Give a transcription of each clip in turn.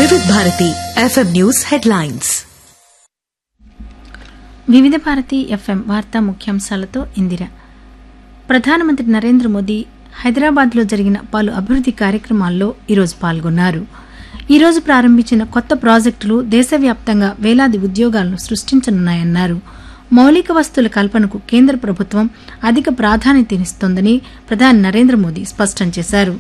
వివిధ Bharati FM news headlines వివిధ Bharati FM వార్తా ముఖ్యాంశాలతో ఇందిర ప్రధానమంత్రి నరేంద్ర మోదీ హైదరాబాద్లో జరిగిన పలు అభివృద్ది కార్యక్రమాల్లో ఈరోజు పాల్గొన్నారు ఈరోజు ప్రారంభించిన కొత్త ప్రాజెక్టులు దేశవ్యాప్తంగా వేలాది ఉద్యోగాలను సృష్టించనున్నాయన్నారు మౌలిక వస్తువుల కల్పనకు కేంద్ర ప్రభుత్వం అధిక ప్రాధాన్యతనిస్తోందని ప్రధాని నరేంద్ర మోదీ స్పష్టం చేశారు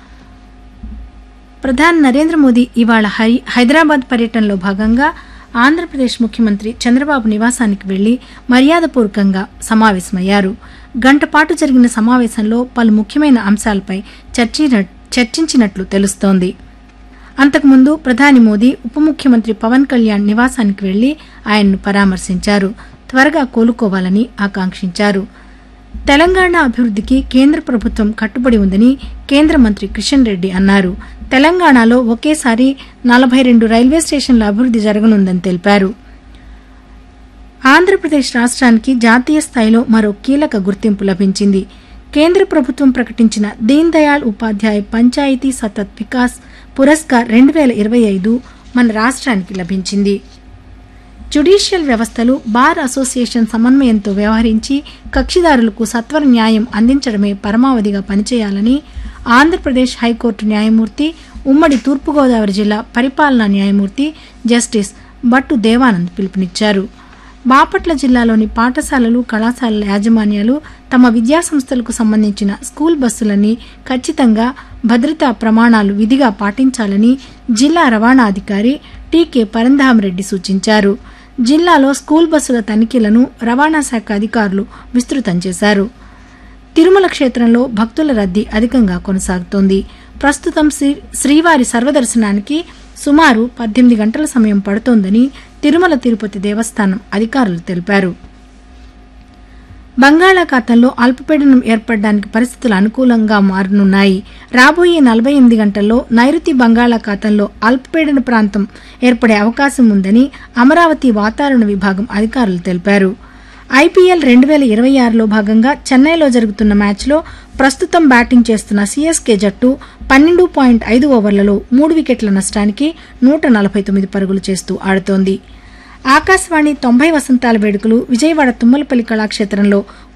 ప్రధాని నరేంద్ర మోదీ ఇవాళ హై- హైదరాబాద్ పర్యటనలో భాగంగా ఆంధ్రప్రదేశ్ ముఖ్యమంత్రి చంద్రబాబు నివాసానికి వెళ్లి మర్యాదపూర్వకంగా సమావేశమయ్యారు గంట పాటు జరిగిన సమావేశంలో పలు ముఖ్యమైన అంశాలపై చర్చిన- చర్చించినట్లు తెలుస్తోంది అంతకుముందు ప్రధాని మోదీ ఉప ముఖ్యమంత్రి పవన్ కళ్యాణ్ నివాసానికి వెళ్లి ఆయన్ను పరామర్శించారు త్వరగా కోలుకోవాలని ఆకాంక్షించారు తెలంగాణ అభివృద్ధికి కేంద్ర ప్రభుత్వం కట్టుబడి ఉందని కేంద్ర మంత్రి కిషన్ రెడ్డి అన్నారు తెలంగాణలో ఒకేసారి నలభై రెండు రైల్వే స్టేషన్ల అభివృద్ది జరగనుందని తెలిపారు ఆంధ్రప్రదేశ్ రాష్ట్రానికి జాతీయ స్థాయిలో మరో కీలక గుర్తింపు లభించింది కేంద్ర ప్రభుత్వం ప్రకటించిన దీన్ దయాళ్ ఉపాధ్యాయ పంచాయతీ సతత్ వికాస్ పురస్కార్ రెండు వేల ఇరవై ఐదు మన రాష్ట్రానికి లభించింది జ్యుడిషియల్ వ్యవస్థలు బార్ అసోసియేషన్ సమన్వయంతో వ్యవహరించి కక్షిదారులకు సత్వర న్యాయం అందించడమే పరమావధిగా పనిచేయాలని ఆంధ్రప్రదేశ్ హైకోర్టు న్యాయమూర్తి ఉమ్మడి తూర్పుగోదావరి జిల్లా పరిపాలనా న్యాయమూర్తి జస్టిస్ బట్టు దేవానంద్ పిలుపునిచ్చారు బాపట్ల జిల్లాలోని పాఠశాలలు కళాశాలల యాజమాన్యాలు తమ విద్యాసంస్థలకు సంబంధించిన స్కూల్ బస్సులని ఖచ్చితంగా భద్రతా ప్రమాణాలు విధిగా పాటించాలని జిల్లా రవాణా అధికారి టీకే పరంధామరెడ్డి సూచించారు జిల్లాలో స్కూల్ బస్సుల తనిఖీలను రవాణా శాఖ అధికారులు విస్తృతం చేశారు తిరుమల క్షేత్రంలో భక్తుల రద్దీ అధికంగా కొనసాగుతోంది ప్రస్తుతం శ్రీ- శ్రీవారి సర్వదర్శనానికి సుమారు పద్దెనిమిది గంటల సమయం పడుతోందని తిరుమల తిరుపతి దేవస్థానం అధికారులు తెలిపారు బంగాళాఖాతంలో అల్పపీడనం ఏర్పడడానికి పరిస్థితులు అనుకూలంగా మారనున్నాయి రాబోయే నలభై ఎనిమిది గంటల్లో నైరుతి బంగాళాఖాతంలో అల్పపీడన ప్రాంతం ఏర్పడే అవకాశం ఉందని అమరావతి వాతావరణ విభాగం అధికారులు తెలిపారు ఐపీఎల్ రెండు వేల ఇరవై ఆరులో భాగంగా చెన్నైలో జరుగుతున్న మ్యాచ్లో ప్రస్తుతం బ్యాటింగ్ చేస్తున్న సీఎస్కే జట్టు పన్నెండు పాయింట్ ఐదు ఓవర్లలో మూడు వికెట్ల నష్టానికి నూట నలభై తొమ్మిది పరుగులు చేస్తూ ఆడుతోంది ఆకాశవాణి తొంభై వసంతాల వేడుకలు విజయవాడ తుమ్మలపల్లి కళాక్షేత్రంలో